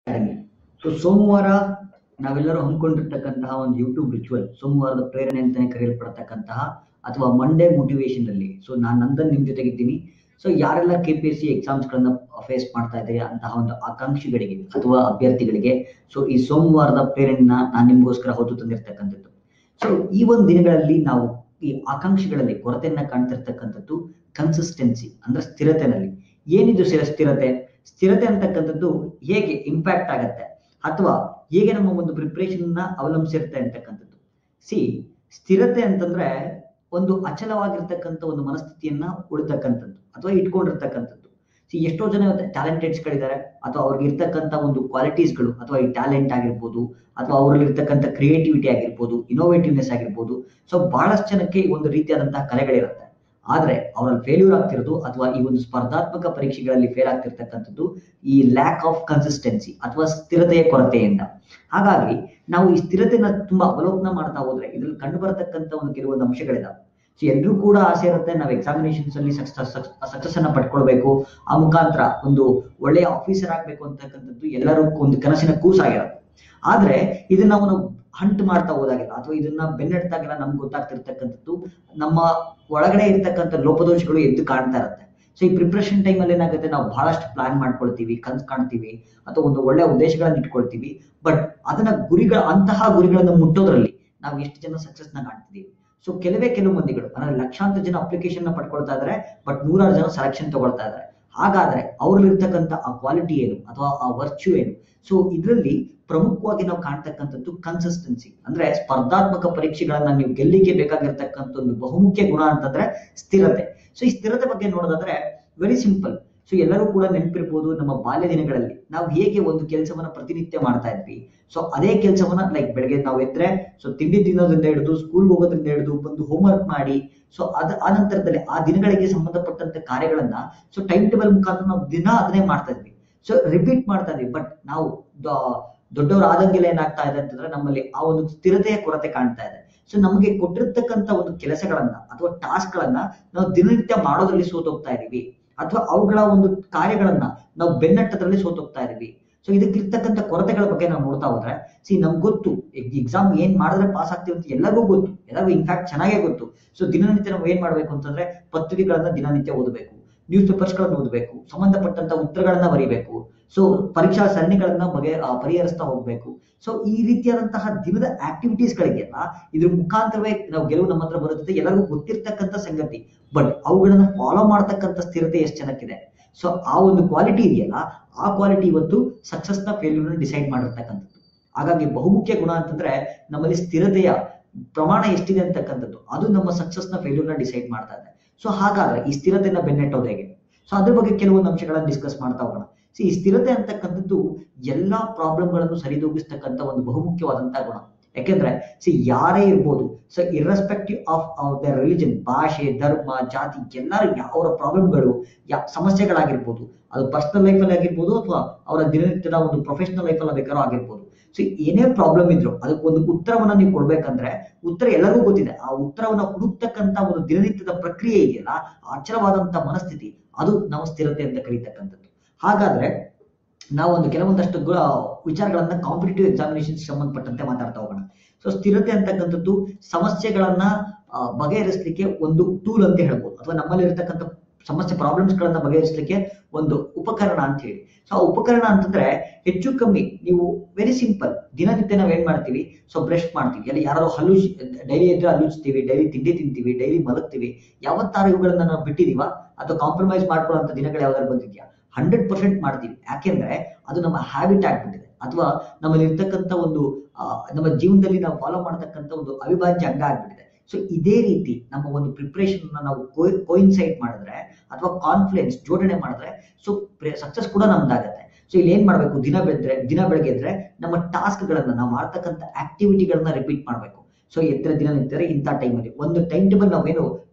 academy so ಸೋಮವಾರ ನಾವೆಲ್ಲರೂ ಹಮ್ಮಿಕೊಂಡಿರ್ತಕ್ಕಂತಹ ಒಂದು ಯೂಟ್ಯೂಬ್ ರಿಚುವಲ್ ಸೋಮವಾರದ ಪ್ರೇರಣೆ ಅಂತಾನೆ ಕರೆಯಲ್ಪಡತಕ್ಕಂತಹ ಅಥವಾ ಮಂಡೇ ಮೋಟಿವೇಶನ್ ಅಲ್ಲಿ ಸೊ ನಾನು ನಂದನ್ ನಿಮ್ ಜೊತೆಗಿದ್ದೀನಿ ಸೊ ಯಾರೆಲ್ಲ K P S C exams ಗಳನ್ನ ಫೇಸ್ ಮಾಡ್ತಾ ಇದ್ದಾರೆ ಅಂತಹ ಒಂದು ಆಕಾಂಕ್ಷಿಗಳಿಗೆ ಅಥವಾ ಅಭ್ಯರ್ಥಿಗಳಿಗೆ ಸೊ ಈ ಸೋಮವಾರದ ಪ್ರೇರಣೆನ ನಾನು ನಿಮ್ಗೋಸ್ಕರ ಹೊತ್ತು ತಂದಿರ್ತಕ್ಕಂಥದ್ದು ಸೊ ಈ ಒಂದು ದಿನಗಳಲ್ಲಿ ನಾವು ಈ ಆಕಾಂಕ್ಷಿಗಳಲ್ಲಿ ಕೊರತೆಯನ್ನ ಕಾಣ್ತಿರ್ತಕ್ಕಂಥದ್ದು ಕನ್ಸಿಸ್ಟೆನ್ಸಿ ಅಂದ್ರೆ ಸ್ಥಿರತೆನಲ್ಲಿ ಏನಿದು ಸ್ಥಿರ ಸ್ಥಿರತೆ ಸ್ಥಿರತೆ ಅಂತಕ್ಕಂಥದ್ದು ಹೇಗೆ ಇಂಪ್ಯಾಕ್ಟ್ ಆಗತ್ತೆ ಅಥವಾ ಹೇಗೆ ನಮ್ಮ ಒಂದು ಪ್ರಿಪ್ರೇಷನ್ ನ ಅವಲಂಬಿಸಿರುತ್ತೆ ಅಂತಕ್ಕಂಥದ್ದು ಸಿ ಸ್ಥಿರತೆ ಅಂತಂದ್ರೆ ಒಂದು ಅಚಲವಾಗಿರ್ತಕ್ಕಂಥ ಒಂದು ಮನಸ್ಥಿತಿಯನ್ನ ಉಳಿತಕ್ಕಂಥದ್ದು ಅಥವಾ ಇಟ್ಕೊಂಡಿರ್ತಕ್ಕಂಥದ್ದು ಸಿ ಎಷ್ಟೋ ಜನ ಟ್ಯಾಲೆಂಟೆಡ್ಸ್ ಗಳಿದ್ದಾರೆ ಅಥವಾ ಅವ್ರಿಗೆ ಇರ್ತಕ್ಕಂಥ ಒಂದು ಕ್ವಾಲಿಟೀಸ್ಗಳು ಅಥವಾ ಈ ಟ್ಯಾಲೆಂಟ್ ಆಗಿರ್ಬೋದು ಅಥವಾ ಅವರಲ್ಲಿ ಇರ್ತಕ್ಕಂಥ ಕ್ರಿಯೇಟಿವಿಟಿ ಆಗಿರ್ಬೋದು ಇನೋವೇಟಿವ್ನೆಸ್ ಆಗಿರ್ಬೋದು ಸೊ ಬಹಳಷ್ಟು ಜನಕ್ಕೆ ಈ ಒಂದು ರೀತಿಯಾದಂತಹ ಕಲೆಗಳಿರುತ್ತೆ ಆದ್ರೆ ಅವರಲ್ಲಿ ಫೇಲ್ಯೂರ್ ಆಗ್ತಿರೋದು ಅಥವಾ ಈ ಒಂದು ಸ್ಪರ್ಧಾತ್ಮಕ ಪರೀಕ್ಷೆಗಳಲ್ಲಿ ಫೇಲ್ ಆಗ್ತಿರ್ತಕ್ಕಂಥದ್ದು ಈ ಲ್ಯಾಕ್ ಆಫ್ ಕನ್ಸಿಸ್ಟೆನ್ಸಿ ಅಥವಾ ಸ್ಥಿರತೆಯ ಕೊರತೆಯಿಂದ ಹಾಗಾಗಿ ನಾವು ಈ ಸ್ಥಿರತೆನ ತುಂಬಾ ಅವಲೋಕನ ಮಾಡ್ತಾ ಹೋದ್ರೆ ಇದ್ರಲ್ಲಿ ಕಂಡು ಬರತಕ್ಕಂತ ಒಂದು ಕೆಲವೊಂದು ಅಂಶಗಳಿದಾವೆ ಸೊ ಎಲ್ರೂ ಕೂಡ ಆಸೆ ಇರುತ್ತೆ ನಾವು ಎಕ್ಸಾಮಿನೇಷನ್ಸ್ ಅಲ್ಲಿ ಸಕ್ಸಸ್ ಅನ್ನ ಪಡ್ಕೊಳ್ಬೇಕು ಆ ಮುಖಾಂತರ ಒಂದು ಒಳ್ಳೆಯ ಆಫೀಸರ್ ಆಗ್ಬೇಕು ಅಂತಕ್ಕಂಥದ್ದು ಎಲ್ಲರೂ ಒಂದು ಕನಸಿನ ಕೂಸಾಗಿರುತ್ತೆ ಆದ್ರೆ ಇದನ್ನ ನಾವು ಹಂಟ್ ಮಾಡ್ತಾ ಹೋದಾಗೆಲ್ಲ ಅಥವಾ ಇದನ್ನ ಬೆನ್ನಟ್ಟಾಗೆಲ್ಲ ನಮ್ಗೆ ಗೊತ್ತಾಗ್ತಿರ್ತಕ್ಕಂಥದ್ದು ನಮ್ಮ ಒಳಗಡೆ ಇರ್ತಕ್ಕಂಥ ಲೋಪದೋಷಗಳು ಎದ್ದು ಕಾಣ್ತಾ ಇರುತ್ತೆ ಸೊ ಈ ಪ್ರಿಪ್ರೇಷನ್ ಟೈಮ್ ಅಲ್ಲಿ ಏನಾಗುತ್ತೆ ನಾವು ಬಹಳಷ್ಟು ಪ್ಲಾನ್ ಮಾಡ್ಕೊಳ್ತೀವಿ ಕನ್ಸ್ ಕಾಣ್ತೀವಿ ಅಥವಾ ಒಂದು ಒಳ್ಳೆ ಉದ್ದೇಶಗಳನ್ನ ಇಟ್ಕೊಳ್ತೀವಿ ಬಟ್ ಅದನ್ನ ಗುರಿಗಳ ಅಂತಹ ಗುರಿಗಳನ್ನ ಮುಟ್ಟೋದ್ರಲ್ಲಿ ನಾವು ಎಷ್ಟು ಜನ ಸಕ್ಸಸ್ ನ ಕಾಣ್ತಿದೀವಿ ಸೊ ಕೆಲವೇ ಕೆಲವು ಮಂದಿಗಳು ಅಂದ್ರೆ ಲಕ್ಷಾಂತರ ಜನ ಅಪ್ಲಿಕೇಶನ್ ನ ಪಡ್ಕೊಳ್ತಾ ಇದಾರೆ ಬಟ್ ನೂರಾರು ಜನ ಸೆಲೆಕ್ಷನ್ ತಗೊಳ್ತಾ ಇದಾರೆ ಹಾಗಾದ್ರೆ ಅವ್ರಲ್ಲಿ ಇರ್ತಕ್ಕಂಥ ಆ ಕ್ವಾಲಿಟಿ ಏನು ಅಥವಾ ಆ ವರ್ಚ್ಯೂ ಏನು ಸೊ ಇದರಲ್ಲಿ ಪ್ರಮುಖವಾಗಿ ನಾವು ಕಾಣ್ತಕ್ಕಂಥದ್ದು ಕನ್ಸಿಸ್ಟೆನ್ಸಿ ಅಂದ್ರೆ ಸ್ಪರ್ಧಾತ್ಮಕ ಪರೀಕ್ಷೆಗಳನ್ನ ನೀವು ಗೆಲ್ಲಿಗೆ ಬೇಕಾಗಿರ್ತಕ್ಕಂಥ ಒಂದು ಬಹುಮುಖ್ಯ ಗುಣ ಅಂತಂದ್ರೆ ಸ್ಥಿರತೆ ಸೊ ಈ ಸ್ಥಿರತೆ ಬಗ್ಗೆ ನೋಡೋದಾದ್ರೆ ವೆರಿ ಸಿಂಪಲ್ ಸೊ ಎಲ್ಲರೂ ಕೂಡ ನೆನಪಿರ್ಬೋದು ನಮ್ಮ ಬಾಲ್ಯ ದಿನಗಳಲ್ಲಿ ನಾವು ಹೇಗೆ ಒಂದು ಕೆಲಸವನ್ನ ಪ್ರತಿನಿತ್ಯ ಮಾಡ್ತಾ ಇದ್ವಿ ಸೊ ಅದೇ ಕೆಲಸವನ್ನ ಲೈಕ್ ಬೆಳಗ್ಗೆ ನಾವು ಎದ್ರೆ ಸೊ ತಿಂಡಿ ತಿನ್ನೋದ್ರಿಂದ ಹಿಡಿದು ಸ್ಕೂಲ್ ಹೋಗೋದ್ರಿಂದ ಹಿಡಿದು ಬಂದು ಹೋಮ್ವರ್ಕ್ ಮಾಡಿ ಸೊ ಅದ ಆ ನಂತರದಲ್ಲಿ ಆ ದಿನಗಳಿಗೆ ಸಂಬಂಧಪಟ್ಟಂತ ಕಾರ್ಯಗಳನ್ನ ಸೊ ಟೈಮ್ ಟೇಬಲ್ ಮುಖಾಂತರ ನಾವು ದಿನ ಅದನ್ನೇ ಮಾಡ್ತಾ ಇದ್ವಿ ಸೊ ರಿಪೀಟ್ ಮಾಡ್ತಾ ಇದ್ವಿ ಬಟ್ ನಾವು ದೊಡ್ಡವರು ಆದಂಗೆಲ್ಲ ಏನಾಗ್ತಾ ಇದೆ ಅಂತಂದ್ರೆ ನಮ್ಮಲ್ಲಿ ಆ ಒಂದು ಸ್ಥಿರತೆಯ ಕೊರತೆ ಕಾಣ್ತಾ ಇದೆ ಸೊ ನಮಗೆ ಕೊಟ್ಟಿರ್ತಕ್ಕಂಥ ಒಂದು ಕೆಲಸಗಳನ್ನ ಅಥವಾ ಟಾಸ್ಕ್ ಗಳನ್ನ ನಾವು ದಿನನಿತ್ಯ ಮಾಡೋದ್ರಲ್ಲಿ ಸೋತೋಗ್ತಾ ಇದೀವಿ ಅಥವಾ ಅವುಗಳ ಒಂದು ಕಾರ್ಯಗಳನ್ನ ನಾವು ಬೆನ್ನಟ್ಟದ್ರಲ್ಲಿ ಸೋತೋಗ್ತಾ ಇದೀವಿ ಸೊ ಇದಕ್ಕಿರ್ತಕ್ಕಂಥ ಕೊರತೆಗಳ ಬಗ್ಗೆ ನಾವು ನೋಡ್ತಾ ಹೋದ್ರೆ ಸಿ ನಮ್ಗೆ ಗೊತ್ತು ಎಕ್ಸಾಮ್ ಏನ್ ಮಾಡಿದ್ರೆ ಪಾಸ್ ಆಗ್ತೀವಿ ಅಂತ ಎಲ್ಲರಿಗೂ ಗೊತ್ತು ಎಲ್ಲರಿಗೂ ಇನ್ಫ್ಯಾಕ್ಟ್ ಚೆನ್ನಾಗೇ ಗೊತ್ತು ಸೊ ದಿನನಿತ್ಯ ನಾವು ಏನ್ ಮಾಡ್ಬೇಕು ಅಂತಂದ್ರೆ ಪತ್ರಿಕೆಗಳನ್ನ ದಿನನಿತ್ಯ ಓದಬೇಕು ನ್ಯೂಸ್ ಪೇಪರ್ಸ್ ಗಳನ್ನ ಓದಬೇಕು ಸಂಬಂಧಪಟ್ಟಂತ ಉತ್ತರಗಳನ್ನ ಬರೀಬೇಕು ಸೊ ಪರೀಕ್ಷಾ ಸರಣಿಗಳನ್ನ ಬಗೆ ಪರಿಹರಿಸ್ತಾ ಹೋಗ್ಬೇಕು ಸೊ ಈ ರೀತಿಯಾದಂತಹ ದಿನದ ಆಕ್ಟಿವಿಟೀಸ್ ಗಳಿಗೆಲ್ಲ ಇದ್ರ ಮುಖಾಂತರವೇ ನಾವು ಗೆಲುವು ನಮ್ಮ ಹತ್ರ ಬರುತ್ತೆ ಎಲ್ಲರಿಗೂ ಗೊತ್ತಿರ್ತಕ್ಕಂಥ ಸಂಗತಿ ಬಟ್ ಅವುಗಳನ್ನ ಫಾಲೋ ಮಾಡ್ತಕ್ಕಂಥ ಸ್ಥಿರತೆ ಎಷ್ಟು ಜನಕ್ಕಿದೆ ಸೊ ಆ ಒಂದು ಕ್ವಾಲಿಟಿ ಇದೆಯಲ್ಲ ಆ ಕ್ವಾಲಿಟಿ ಇವತ್ತು ಸಕ್ಸಸ್ ನ ಫೇಲ್ಯೂರ್ ಡಿಸೈಡ್ ಮಾಡಿರ್ತಕ್ಕಂಥದ್ದು ಹಾಗಾಗಿ ಬಹುಮುಖ್ಯ ಗುಣ ಅಂತಂದ್ರೆ ನಮ್ಮಲ್ಲಿ ಸ್ಥಿರತೆಯ ಪ್ರಮಾಣ ಎಷ್ಟಿದೆ ಅಂತಕ್ಕಂಥದ್ದು ಅದು ನಮ್ಮ ಸಕ್ಸಸ್ ನ ಫೇಲ್ಯೂರ್ ನ ಡಿಸೈಡ್ ಮಾಡ್ತಾ ಇದೆ ಸೊ ಹಾಗಾದ್ರೆ ಈ ಸ್ಥಿರತೆನ ಬೆನ್ನಟ್ಟೋದು ಹೇಗೆ ಸೊ ಅದ್ರ ಬಗ್ಗೆ ಕೆಲವೊಂದು ಅಂಶಗಳನ್ನ ಡಿಸ್ಕಸ್ ಮಾಡ್ತಾ ಹೋಗೋಣ ಸಿ ಈ ಸ್ಥಿರತೆ ಅಂತಕ್ಕಂಥದ್ದು ಎಲ್ಲಾ ಪ್ರಾಬ್ಲಮ್ಗಳನ್ನು ಸರಿದೂಗಿಸ್ತಕ್ಕಂಥ ಒಂದು ಬಹುಮುಖ್ಯವಾದಂತಹ ಗುಣ ಯಾಕೆಂದ್ರೆ ಸಿ ಯಾರೇ ಇರ್ಬೋದು so irrespective of the religion ಭಾಷೆ ಧರ್ಮ ಜಾತಿ ಎಲ್ಲರ ಅವರ ಪ್ರಾಬ್ಲಮ್ಗಳು ಯಾ ಸಮಸ್ಯೆಗಳಾಗಿರ್ಬೋದು ಅದು ಪರ್ಸನಲ್ ಲೈಫಲ್ಲಿ ಆಗಿರ್ಬೋದು ಅಥವಾ ಅವರ ದಿನನಿತ್ಯದ ಒಂದು ಪ್ರೊಫೆಷನಲ್ ಲೈಫಲ್ಲಿ ಬೇಕಾದ್ರೂ ಆಗಿರ್ಬೋದು ಸೊ ಏನೇ ಪ್ರಾಬ್ಲಮ್ ಇದ್ರು ಅದಕ್ಕೆ ಒಂದು ಉತ್ತರವನ್ನ ನೀವು ಕೊಡ್ಬೇಕಂದ್ರೆ ಉತ್ತರ ಎಲ್ಲರಿಗೂ ಗೊತ್ತಿದೆ ಆ ಉತ್ತರವನ್ನ ಹುಡುಕ್ತಕ್ಕಂತ ಒಂದು ದಿನನಿತ್ಯದ ಪ್ರಕ್ರಿಯೆ ಇದೆಯಲ್ಲ ಅಚಲವಾದಂತ ಮನಸ್ಥಿತಿ ಅದು ನಾವು ಸ್ಥಿರತೆ ಅಂತ ಕರೀತಕ್ಕಂಥದ್ದು ಹಾಗಾದ್ರೆ ನಾವು ಒಂದು ಕೆಲವೊಂದಷ್ಟು ವಿಚಾರಗಳನ್ನ ಕಾಂಪಿಟೇಟಿವ್ ಎಕ್ಸಾಮಿನೇಷನ್ ಸಂಬಂಧಪಟ್ಟಂತೆ ಮಾತಾಡ್ತಾ ಹೋಗೋಣ ಸೊ ಸ್ಥಿರತೆ ಅಂತಕ್ಕಂಥದ್ದು ಸಮಸ್ಯೆಗಳನ್ನ ಬಗೆಹರಿಸಲಿಕ್ಕೆ ಒಂದು ಟೂಲ್ ಅಂತ ಹೇಳ್ಬೋದು ಅಥವಾ ನಮ್ಮಲ್ಲಿ ಇರತಕ್ಕಂಥ ಸಮಸ್ಯೆ ಪ್ರಾಬ್ಲಮ್ಸ್ ಗಳನ್ನ ಬಗೆಹರಿಸಲಿಕ್ಕೆ ಒಂದು ಉಪಕರಣ ಅಂತ ಹೇಳಿ ಸೊ ಆ ಉಪಕರಣ ಅಂತಂದ್ರೆ ಹೆಚ್ಚು ಕಮ್ಮಿ ನೀವು ವೆರಿ ಸಿಂಪಲ್ ದಿನನಿತ್ಯ ನಾವ್ ಏನ್ ಮಾಡ್ತೀವಿ ಸೊ ಬ್ರಷ್ ಮಾಡ್ತೀವಿ ಅಲ್ಲಿ ಯಾರು ಹಲ್ಲು ಡೈಲಿ ಇದ್ರೆ ಹಲ್ಲುಚ್ತೀವಿ ಡೈಲಿ ತಿಂಡಿ ತಿಂತೀವಿ ಡೈಲಿ ಮಲಗ್ತೀವಿ ಯಾವತ್ತಾರ ಇವುಗಳನ್ನ ನಾವು ಬಿಟ್ಟಿದೀವ ಅಥವಾ ಕಾಂಪ್ರಮೈಸ್ ಮಾಡ್ಕೊಳ್ಳೋ ದಿನಗಳು ಯಾವ್ದಾದ್ರು ಬಂದಿದ್ಯಾ ಹಂಡ್ರೆಡ್ ಪರ್ಸೆಂಟ್ ಮಾಡ್ತೀವಿ ಯಾಕೆಂದ್ರೆ ಅದು ನಮ್ಮ ಹ್ಯಾಬಿಟ್ ಆಗ್ಬಿಟ್ಟಿದೆ ಅಥವಾ ನಮ್ಮಲ್ಲಿ ಇರ್ತಕ್ಕಂಥ ಒಂದು ನಮ್ಮ ಜೀವನದಲ್ಲಿ ನಾವು ಫಾಲೋ ಮಾಡ್ತಕ್ಕಂಥ ಒಂದು ಅವಿಭಾಜ್ಯ ಅಂಗ ಆಗ್ಬಿಟ್ಟಿದೆ ಸೊ ಇದೇ ರೀತಿ ನಮ್ಮ ಒಂದು ಪ್ರಿಪ್ರೇಷನ್ ನಾವು ಕೋಯಿನ್ಸೈಡ್ ಮಾಡಿದ್ರೆ ಅಥವಾ ಕಾನ್ಫಿಡೆನ್ಸ್ ಜೋಡಣೆ ಮಾಡಿದ್ರೆ ಸೊ ಸಕ್ಸಸ್ ಕೂಡ ನಮ್ದಾಗತ್ತೆ ಸೊ ಇಲ್ಲಿ ಏನ್ ಮಾಡ್ಬೇಕು ದಿನ ಬೆಳೆದ್ರೆ ದಿನ ಬೆಳಗ್ಗೆ ಇದ್ರೆ ನಮ್ಮ ಟಾಸ್ಕ್ ಗಳನ್ನ ನಾವು ಮಾಡ್ತಕ್ಕಂಥ ಆಕ್ಟಿವಿಟಿಗಳನ್ನ ರಿಪೀಟ್ ಮಾಡ್ಬೇಕು ಸೊ ಎತ್ತರ ದಿನನಿತ್ಯ ಇಂಥ ಟೈಮಲ್ಲಿ ಒಂದು ಟೈಮ್ ಟೇಬಲ್ ನಾವೇನು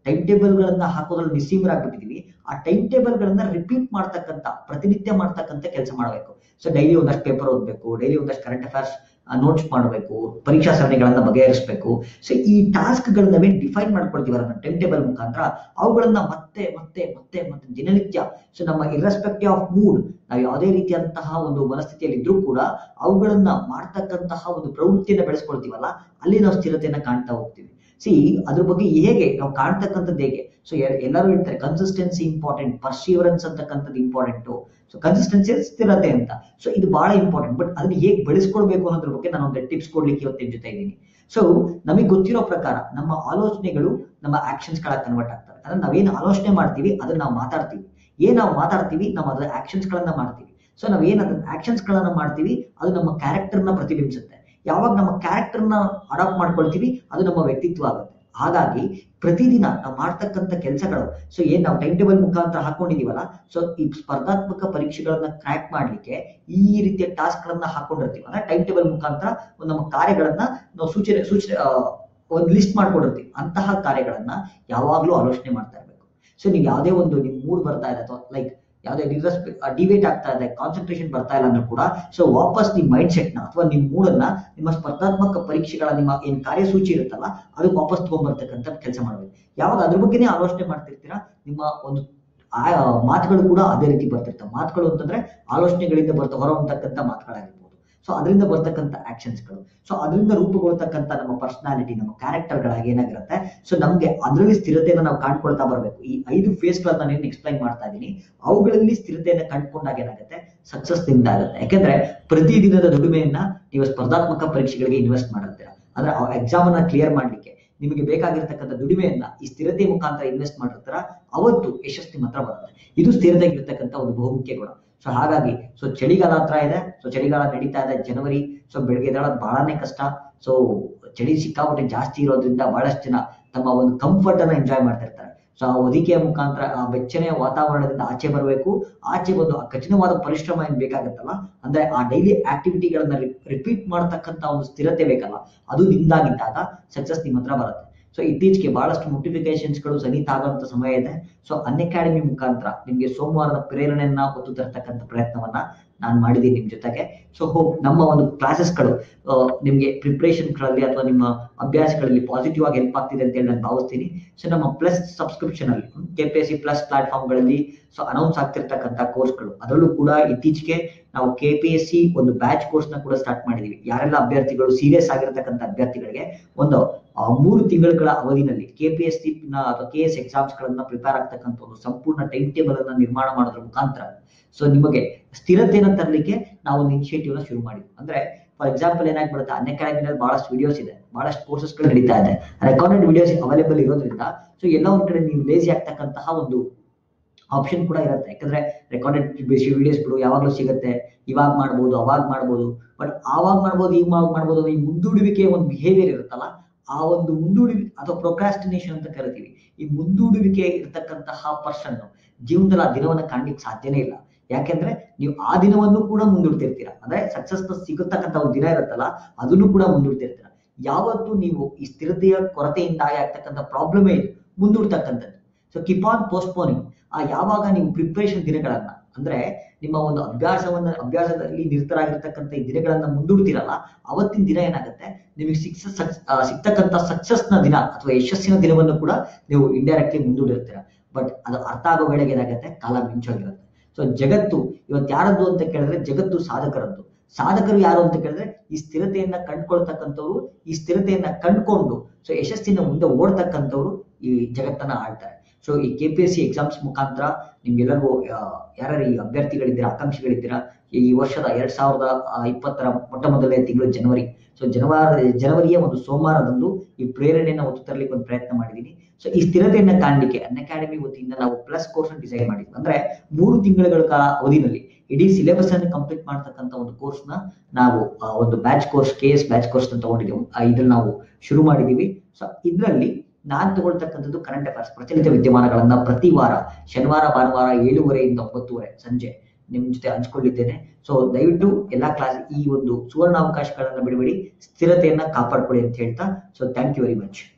ಟೈಮ್ ಟೇಬಲ್ಗಳನ್ನ ಹಾಕೋದ್ರಲ್ಲಿ ನಿಸ್ಸೀಮರಾಗ್ಬಿಟ್ಟಿದೀವಿ ಆ ಟೈಮ್ ಟೇಬಲ್ಗಳನ್ನ ರಿಪೀಟ್ ಮಾಡ್ತಕ್ಕಂಥ ಪ್ರತಿನಿತ್ಯ ಮಾಡ್ತಕ್ಕಂಥ ಕೆಲಸ ಮಾಡಬೇಕು ಸೊ ಡೈಲಿ ಒಂದಷ್ಟು ಪೇಪರ್ ಓದಬೇಕು ಡೈಲಿ ಒಂದಷ್ಟು ಕರೆಂಟ್ ಅಫೇರ್ಸ್ ನೋಟ್ಸ್ ಮಾಡಬೇಕು ಪರೀಕ್ಷಾ ಸರಣಿಗಳನ್ನ ಬಗೆಹರಿಸಬೇಕು ಸೊ ಈ ಟಾಸ್ಕ್ಗಳನ್ನ ನಾವೇನ್ ಡಿಫೈನ್ ಮಾಡ್ಕೊಳ್ತೀವಲ್ಲ ನಮ್ಮ ಟೈಮ್ ಟೇಬಲ್ ಮುಖಾಂತರ ಅವುಗಳನ್ನ ಮತ್ತೆ ಮತ್ತೆ ಮತ್ತೆ ಮತ್ತೆ ದಿನನಿತ್ಯ ಸೊ ನಮ್ಮ ಇರ್ರೆಸ್ಪೆಕ್ಟಿವ್ ಆಫ್ ಮೂಡ್ ನಾವು ಯಾವುದೇ ರೀತಿಯಂತಹ ಒಂದು ಮನಸ್ಥಿತಿಯಲ್ಲಿ ಇದ್ರೂ ಕೂಡ ಅವುಗಳನ್ನ ಮಾಡ್ತಕ್ಕಂತಹ ಒಂದು ಪ್ರವೃತ್ತಿಯನ್ನ ಬೆಳೆಸ್ಕೊಳ್ತೀವಲ್ಲ ಅಲ್ಲಿ ನಾವು ಸ್ಥಿರತೆಯನ್ನ ಕಾಣ್ತಾ ಹೋಗ್ತೀವಿ ಸಿ ಅದ್ರ ಬಗ್ಗೆ ಹೇಗೆ ನಾವು ಕಾಣ್ತಕ್ಕಂಥದ್ದು ಹೇಗೆ ಸೊ ಎಲ್ಲರೂ ಹೇಳ್ತಾರೆ ಕನ್ಸಿಸ್ಟೆನ್ಸಿ ಇಂಪಾರ್ಟೆಂಟ್ ಪರ್ಸೀವರೆನ್ಸ್ ಅಂತಕ್ಕಂಥದ್ದು ಇಂಪಾರ್ಟೆಂಟು ಸೊ ಕನ್ಸಿಸ್ಟೆನ್ಸಿ ಸ್ಥಿರತೆ ಅಂತ ಸೊ ಇದು ಬಹಳ ಇಂಪಾರ್ಟೆಂಟ್ ಬಟ್ ಅದನ್ನ ಹೇಗೆ ಬೆಳೆಸ್ಕೊಳ್ಬೇಕು ಅನ್ನೋದ್ರ ಬಗ್ಗೆ ನಾನು ಒಂದು ಟಿಪ್ಸ್ ಕೊಡ್ಲಿಕ್ಕೆ ಇವತ್ತು ನಿಮ್ ಜೊತೆ ಇದ್ದೀನಿ ಸೊ ನಮಗೆ ಗೊತ್ತಿರೋ ಪ್ರಕಾರ ನಮ್ಮ ಆಲೋಚನೆಗಳು ನಮ್ಮ ಆಕ್ಷನ್ಸ್ ಗಳ ಕನ್ವರ್ಟ್ ಆಗ್ತವೆ ಅಂದ್ರೆ ನಾವೇನು ಆಲೋಚನೆ ಮಾಡ್ತೀವಿ ಅದನ್ನ ನಾವು ಮಾತಾಡ್ತೀವಿ ಏನ್ ನಾವು ಮಾತಾಡ್ತೀವಿ ನಾವು ಅದರ ಆಕ್ಷನ್ಸ್ ಗಳನ್ನ ಮಾಡ್ತೀವಿ ಸೊ ನಾವ್ ಏನ್ ಅದನ್ನ ಆಕ್ಷನ್ಸ್ ಗಳನ್ನ ಮಾಡ್ತೀವಿ ಅದು ನಮ್ಮ ಕ್ಯಾರೆಕ್ಟರ್ ನ ಪ್ರತಿಬಿಂಬಿಸುತ್ತೆ ಯಾವಾಗ ನಮ್ಮ ಕ್ಯಾರೆಕ್ಟರ್ ನ ಅಡಾಪ್ಟ್ ಮಾಡ್ಕೊಳ್ತೀವಿ ಅದು ನಮ್ಮ ವ್ಯಕ್ತಿತ್ವ ಆಗುತ್ತೆ ಹಾಗಾಗಿ ಪ್ರತಿದಿನ ನಾವು ಮಾಡ್ತಕ್ಕಂಥ ಕೆಲಸಗಳು ಸೊ ಏನ್ ನಾವು ಟೈಮ್ ಟೇಬಲ್ ಮುಖಾಂತರ ಹಾಕೊಂಡಿದೀವಲ್ಲ ಸೊ ಈ ಸ್ಪರ್ಧಾತ್ಮಕ ಪರೀಕ್ಷೆಗಳನ್ನ ಕ್ರ್ಯಾಕ್ ಮಾಡ್ಲಿಕ್ಕೆ ಈ ರೀತಿಯ ಟಾಸ್ಕ್ ಗಳನ್ನ ಹಾಕೊಂಡಿರ್ತೀವಿ ಅಂದ್ರೆ ಟೈಮ್ ಟೇಬಲ್ ಮುಖಾಂತರ ಒಂದು ನಮ್ಮ ಕಾರ್ಯಗಳನ್ನ ನಾವು ಸೂಚನೆ ಸೂಚನೆ ಆ, ಒಂದು ಲಿಸ್ಟ್ ಮಾಡ್ಕೊಂಡಿರ್ತೀವಿ ಅಂತಹ ಕಾರ್ಯಗಳನ್ನ ಯಾವಾಗ್ಲೂ ಆಲೋಚನೆ ಮಾಡ್ತಾ ಇರ್ಬೇಕು ಸೊ ನೀವು ಯಾವುದೇ ಒಂದು ನಿಮ್ ಮೂಡ್ ಬರ್ತಾ ಇದೆ ಅಥವಾ ಲೈಕ್ ಯಾವುದೇ ಡಿವೇಟ್ ಆಗ್ತಾ ಇದೆ ಕಾನ್ಸಂಟ್ರೇಷನ್ ಬರ್ತಾ ಇಲ್ಲ ಅಂದ್ರೂ ಕೂಡ ಸೊ ವಾಪಸ್ ನಿಮ್ ಮೈಂಡ್ ಸೆಟ್ ನ ಅಥವಾ ನಿಮ್ ಮೂಡನ್ನ ನಿಮ್ಮ ಸ್ಪರ್ಧಾತ್ಮಕ ಪರೀಕ್ಷೆಗಳ ನಿಮ್ಮ ಏನ್ ಕಾರ್ಯಸೂಚಿ ಇರುತ್ತಲ್ಲ ಅದಕ್ಕೆ ವಾಪಸ್ ತಗೊಂಡ್ಬರ್ತಕ್ಕಂಥ ಕೆಲಸ ಮಾಡಬೇಕು ಯಾವಾಗ ಅದ್ರ ಬಗ್ಗೆನೇ ಆಲೋಚನೆ ಮಾಡ್ತಿರ್ತೀರಾ ನಿಮ್ಮ ಒಂದು ಆ ಮಾತುಗಳು ಕೂಡ ಅದೇ ರೀತಿ ಬರ್ತಿರ್ತವೆ ಮಾತುಗಳು ಅಂತಂದ್ರೆ ಆಲೋಚನೆಗಳಿಂದ ಬರ್ತ ಹೊರಹೊಮ್ಮತಕ್ಕಂಥ ಮಾತುಗಳಾಗಿರ್ಬೋದು ಸೊ ಅದರಿಂದ ಬರ್ತಕ್ಕಂಥ ಆಕ್ಷನ್ಸ್ಗಳು ಸೊ ಅದರಿಂದ ರೂಪುಗೊಳ್ತಕ್ಕಂಥ ನಮ್ಮ ಪರ್ಸನಾಲಿಟಿ ನಮ್ಮ ಕ್ಯಾರೆಕ್ಟರ್ಗಳಾಗಿ ಏನಾಗಿರುತ್ತೆ ಸೊ ನಮ್ಗೆ ಅದರಲ್ಲಿ ಸ್ಥಿರತೆಯನ್ನು ನಾವು ಕಾಣ್ಕೊಳ್ತಾ ಬರಬೇಕು ಈ ಐದು ಫೇಸ್ ಗಳನ್ನ ನಾನು ಎಕ್ಸ್ಪ್ಲೈನ್ ಮಾಡ್ತಾ ಇದ್ದೀನಿ ಅವುಗಳಲ್ಲಿ ಸ್ಥಿರತೆಯನ್ನು ಕಂಡುಕೊಂಡಾಗ ಏನಾಗುತ್ತೆ ಸಕ್ಸಸ್ ನಿಮ್ದು ಆಗುತ್ತೆ ಯಾಕಂದ್ರೆ ಪ್ರತಿದಿನದ ದುಡಿಮೆಯನ್ನ ನೀವು ಸ್ಪರ್ಧಾತ್ಮಕ ಪರೀಕ್ಷೆಗಳಿಗೆ ಇನ್ವೆಸ್ಟ್ ಮಾಡಿರ್ತೀರ ಅಂದ್ರೆ ಆ ಎಕ್ಸಾಮ್ ಅನ್ನ ಕ್ಲಿಯರ್ ಮಾಡ್ಲಿಕ್ಕೆ ನಿಮಗೆ ಬೇಕಾಗಿರ್ತಕ್ಕಂಥ ದುಡಿಮೆಯನ್ನ ಈ ಸ್ಥಿರತೆ ಮುಖಾಂತರ ಇನ್ವೆಸ್ಟ್ ಮಾಡಿರ್ತಾರ ಅವತ್ತು ಯಶಸ್ಸು ನಿಮ್ಮ ಹತ್ರ ಬರುತ್ತೆ ಇದು ಸ್ಥಿರತೆಗಿರ್ತಕ್ಕಂಥ ಒಂದು ಬಹುಮುಖ್ಯ ಗುಣ ಸೊ ಹಾಗಾಗಿ ಸೊ ಚಳಿಗಾಲ ಹತ್ರ ಇದೆ ಸೊ ಚಳಿಗಾಲ ನಡೀತಾ ಇದೆ ಜನವರಿ ಸೊ ಬೆಳಗ್ಗೆ ಎದ್ದೇಳೋದು ಬಹಳನೇ ಕಷ್ಟ ಸೊ ಚಳಿ ಸಿಕ್ಕಾಪಟ್ಟೆ ಜಾಸ್ತಿ ಇರೋದ್ರಿಂದ ಬಹಳಷ್ಟು ಜನ ತಮ್ಮ ಒಂದು ಕಂಫರ್ಟ್ ಅನ್ನ ಎಂಜಾಯ್ ಮಾಡ್ತಾ ಇರ್ತಾರೆ ಸೊ ಆ ಹೊದಿಕೆಯ ಮುಖಾಂತರ ಆ ಬೆಚ್ಚನೆಯ ವಾತಾವರಣದಿಂದ ಆಚೆ ಬರಬೇಕು ಆಚೆ ಬಂದು ಆ ಕಠಿಣವಾದ ಪರಿಶ್ರಮ ಏನ್ ಬೇಕಾಗತ್ತಲ್ಲ ಅಂದ್ರೆ ಆ ಡೈಲಿ ಆಕ್ಟಿವಿಟಿಗಳನ್ನ ರಿಪೀಟ್ ಮಾಡತಕ್ಕಂತ ಒಂದು ಸ್ಥಿರತೆ ಬೇಕಲ್ಲ ಅದು ನಿಮ್ದಾಗಿದ್ದಾಗ ಸಕ್ಸಸ್ ನಿಮ್ಮ ಹತ್ರ ಬರುತ್ತೆ ಸೊ ಇತ್ತೀಚೆಗೆ ಬಹಳಷ್ಟು notifications ಗಳು ಸನಿತಾ ಆಗುವಂತ ಸಮಯ ಇದೆ ಸೊ ಅನ್ ಅಕಾಡೆಮಿ ಮುಖಾಂತರ ನಿಮ್ಗೆ ಸೋಮವಾರದ ಪ್ರೇರಣೆಯನ್ನ ಹೊತ್ತು ತರ್ತಕ್ಕಂಥ ಪ್ರಯತ್ನವನ್ನ ನಾನು ಮಾಡಿದ್ದೀನಿ ನಿಮ್ ಜೊತೆಗೆ ಸೊ ಹೋಪ್ ನಮ್ಮ ಒಂದು ಕ್ಲಾಸಸ್ಗಳು ನಿಮ್ಗೆ ಪ್ರಿಪ್ರೇಷನ್ ಗಳಲ್ಲಿ ಅಥವಾ ನಿಮ್ಮ ಅಭ್ಯಾಸಗಳಲ್ಲಿ ಪಾಸಿಟಿವ್ ಆಗಿ ಹೆಲ್ಪ್ ಆಗ್ತಿದೆ ಅಂತ ಹೇಳಿ ನಾನು ಭಾವಿಸ್ತೀನಿ ಸೊ ನಮ್ಮ ಪ್ಲಸ್ ಸಬ್ಸ್ಕ್ರಿಪ್ಷನ್ ಅಲ್ಲಿ K P S C plus platform ಗಳಲ್ಲಿ ಸೊ ಅನೌನ್ಸ್ ಆಗ್ತಿರ್ತಕ್ಕಂಥ ಕೋರ್ಸ್ಗಳು ಅದರಲ್ಲೂ ಕೂಡ ಇತ್ತೀಚೆಗೆ ನಾವು ಕೆ ಪಿ ಎಸ್ ಸಿ ಒಂದು ಬ್ಯಾಚ್ ಕೋರ್ಸ್ ನ ಕೂಡ ಸ್ಟಾರ್ಟ್ ಮಾಡಿದೀವಿ ಯಾರೆಲ್ಲ ಅಭ್ಯರ್ಥಿಗಳು ಸೀರಿಯಸ್ ಆಗಿರ್ತಕ್ಕಂಥ ಅಭ್ಯರ್ಥಿಗಳಿಗೆ ಒಂದು ಆ, ಮೂರು ತಿಂಗಳುಗಳ ಅವಧಿನಲ್ಲಿ ಕೆ ಪಿ ಎಸ್ ಸಿ ಅಥವಾ ಕೆ ಎಸ್ ಎಕ್ಸಾಮ್ಸ್ ಗಳನ್ನ ಪ್ರಿಪೇರ್ ಆಗ್ತಕ್ಕಂಥ ಒಂದು ಸಂಪೂರ್ಣ ಟೈಮ್ ಟೇಬಲ್ ಅನ್ನ ನಿರ್ಮಾಣ ಮಾಡೋದ್ರ ಮುಖಾಂತರ ಸೊ ನಿಮಗೆ ಸ್ಥಿರತೆಯನ್ನು ತರಲಿಕ್ಕೆ ನಾವು ಒಂದು ಇನಿಷಿಯೇಟಿವ್ ನ ಶುರು ಮಾಡಿದ್ವಿ ಅಂದ್ರೆ ಫಾರ್ ಎಕ್ಸಾಂಪಲ್ ಏನಾಗ್ಬಿಡುತ್ತೆ ಅನ್ ಅಕಾಡೆಮಿನಲ್ಲಿ ಬಹಳಷ್ಟು ವಿಡಿಯೋಸ್ ಇದೆ ಬಹಳಷ್ಟು ಕೋರ್ಸಸ್ ಗಳು ನಡೀತಾ ಇದೆ ರೆಕಾರ್ಡೆಡ್ ವಿಡಿಯೋಸ್ ಅವೈಲೇಬಲ್ ಇರೋದ್ರಿಂದ ಸೊ ಎಲ್ಲ ಒಂದ್ ಕಡೆ ನೀವು ಲೇಸಿ ಆಗ್ತಕ್ಕಂತಹ ಒಂದು ಆಪ್ಷನ್ ಕೂಡ ಇರುತ್ತೆ ಯಾಕಂದ್ರೆ ರೆಕಾರ್ಡೆಡ್ ವಿಡಿಯೋಸ್ಗಳು ಯಾವಾಗಲೂ ಸಿಗುತ್ತೆ ಇವಾಗ ಮಾಡ್ಬೋದು ಅವಾಗ ಮಾಡ್ಬೋದು ಬಟ್ ಆವಾಗ ಮಾಡ್ಬೋದು ಇವಾಗ ಮಾಡ್ಬೋದು ಈ ಮುಂದೂಡುವಿಕೆ ಒಂದು ಬಿಹೇವಿಯರ್ ಇರುತ್ತಲ್ಲ ಆ ಒಂದು ಮುಂದೂಡುವಿ ಅಥವಾ ಪ್ರೊಕ್ರಾಸ್ಟಿನೇಷನ್ ಅಂತ ಕರಿತೀವಿ ಈ ಮುಂದೂಡುವಿಕೆ ಇರತಕ್ಕಂತಹ ಪರ್ಸನ್ ಜೀವನದಲ್ಲಿ ಆ ದಿನವನ್ನ ಕಾಣ್ಲಿಕ್ಕೆ ಸಾಧ್ಯನೇ ಇಲ್ಲ ಯಾಕೆಂದ್ರೆ ನೀವು ಆ ದಿನವನ್ನು ಕೂಡ ಮುಂದೂಡ್ತಿರ್ತೀರ ಅಂದ್ರೆ ಸಕ್ಸಸ್ ಸಿಗತಕ್ಕಂತ ಒಂದು ದಿನ ಇರುತ್ತಲ್ಲ ಅದನ್ನು ಕೂಡ ಮುಂದೂಡ್ತಿರ್ತೀರ ಯಾವತ್ತು ನೀವು ಈ ಸ್ಥಿರತೆಯ ಕೊರತೆಯಿಂದಾಗಿ ಆಗ್ತಕ್ಕಂಥ ಪ್ರಾಬ್ಲಮೇ ಇದು ಮುಂದೂಡ್ತಕ್ಕಂಥದ್ದು ಸೊ ಕಿಪ್ ಆನ್ ಪೋಸ್ಟ್ಪೋನಿಂಗ್ ಆ ಯಾವಾಗ ನೀವು ಪ್ರಿಪ್ರೇಷನ್ ದಿನಗಳನ್ನ ಅಂದ್ರೆ ನಿಮ್ಮ ಒಂದು ಅಭ್ಯಾಸವನ್ನ ಅಭ್ಯಾಸದಲ್ಲಿ ನಿರತರಾಗಿರ್ತಕ್ಕಂಥ ಈ ದಿನಗಳನ್ನ ಮುಂದೂಡ್ತಿರಲ್ಲ ಅವತ್ತಿನ ದಿನ ಏನಾಗುತ್ತೆ ನಿಮಗೆ ಸಿಕ್ಸಸ್ ಸಿಗ್ತಕ್ಕಂಥ ಸಕ್ಸಸ್ ನ ದಿನ ಅಥವಾ ಯಶಸ್ಸಿನ ದಿನವನ್ನು ಕೂಡ ನೀವು ಇಂಡೈರೆಕ್ಟ್ಲಿ ಮುಂದೂಡಿರ್ತೀರ ಬಟ್ ಅದು ಅರ್ಥ ಆಗೋ ವೇಳೆಗೆ ಏನಾಗುತ್ತೆ ಕಾಲ ಮಿಂಚೋಗಿರುತ್ತೆ ಸೊ ಜಗತ್ತು ಇವತ್ತು ಯಾರದ್ದು ಅಂತ ಕೇಳಿದ್ರೆ ಜಗತ್ತು ಸಾಧಕರದ್ದು ಸಾಧಕರು ಯಾರು ಅಂತ ಕೇಳಿದ್ರೆ ಈ ಸ್ಥಿರತೆಯನ್ನ ಕಂಡ್ಕೊಳ್ತಕ್ಕಂಥವ್ರು ಈ ಸ್ಥಿರತೆಯನ್ನ ಕಂಡ್ಕೊಂಡು ಸೊ ಯಶಸ್ಸಿನ ಮುಂದೆ ಓಡ್ತಕ್ಕಂಥವ್ರು ಈ ಜಗತ್ತನ್ನ ಆಳ್ತಾರೆ ಸೊ ಈ K P S C exams ಮುಖಾಂತರ ನಿಮ್ಗೆಲ್ಲರಿಗೂ ಯಾರ್ಯಾರು ಈ ಅಭ್ಯರ್ಥಿಗಳಿದ್ದೀರಾ ಆಕಾಂಕ್ಷಿಗಳಿದ್ದೀರಾ ಈ ವರ್ಷದ ಎರಡ್ ಸಾವಿರದ ಆ, ಇಪ್ಪತ್ತರ ಮೊಟ್ಟ ಮೊದಲನೇ ತಿಂಗಳು ಜನವರಿ ಸೊ ಜನವರಿ ಜನವರಿಯ ಒಂದು ಸೋಮವಾರದಂದು ಈ ಪ್ರೇರಣೆಯನ್ನ ಒತ್ತು ತರಲಿಕ್ಕೆ ಒಂದು ಪ್ರಯತ್ನ ಮಾಡಿದ್ದೀನಿ ಸೊ ಈ ಸ್ಥಿರತೆಯನ್ನ ಕಾಣಲಿಕ್ಕೆ ಅನ್ ಅಕಾಡೆಮಿ ವತಿಯಿಂದ ನಾವು ಪ್ಲಸ್ ಕೋರ್ಸ್ ಡಿಸೈನ್ ಮಾಡಿದ್ವಿ ಅಂದ್ರೆ ಮೂರು ತಿಂಗಳ ಕಾಲ ಅವಧಿನಲ್ಲಿ ಇಡೀ ಸಿಲೆಬಸ್ ಅನ್ನು ಕಂಪ್ಲೀಟ್ ಮಾಡ್ತಕ್ಕಂಥ ಒಂದು ಕೋರ್ಸ್ ನ ನಾವು ಆ, ಒಂದು batch course K S batch course ಅಂತ ತಗೊಂಡಿದ್ದೀವಿ ಆ, ಇದ್ರಲ್ಲಿ ನಾವು ಶುರು ಮಾಡಿದೀವಿ ಸೊ ಇದರಲ್ಲಿ ನಾನ್ ತಗೊಳ್ತಕ್ಕಂಥದ್ದು ಕರೆಂಟ್ ಅಫೇರ್ಸ್ ಪ್ರಚಲಿತ ವಿದ್ಯಮಾನಗಳನ್ನ ಪ್ರತಿ ವಾರ ಶನಿವಾರ ಭಾನುವಾರ ಏಳುವರೆಯಿಂದ ಒಂಬತ್ತುವರೆ ಸಂಜೆ ನಿಮ್ ಜೊತೆ ಹಂಚ್ಕೊಂಡಿದ್ದೇನೆ ಸೊ ದಯವಿಟ್ಟು ಎಲ್ಲಾ ಕ್ಲಾಸ್ ಈ ಒಂದು ಸುವರ್ಣ ಅವಕಾಶಗಳನ್ನ ಬಿಡಬೇಡಿ ಸ್ಥಿರತೆಯನ್ನ ಕಾಪಾಡ್ಕೊಳ್ಳಿ ಅಂತ ಹೇಳ್ತಾ so thank you very much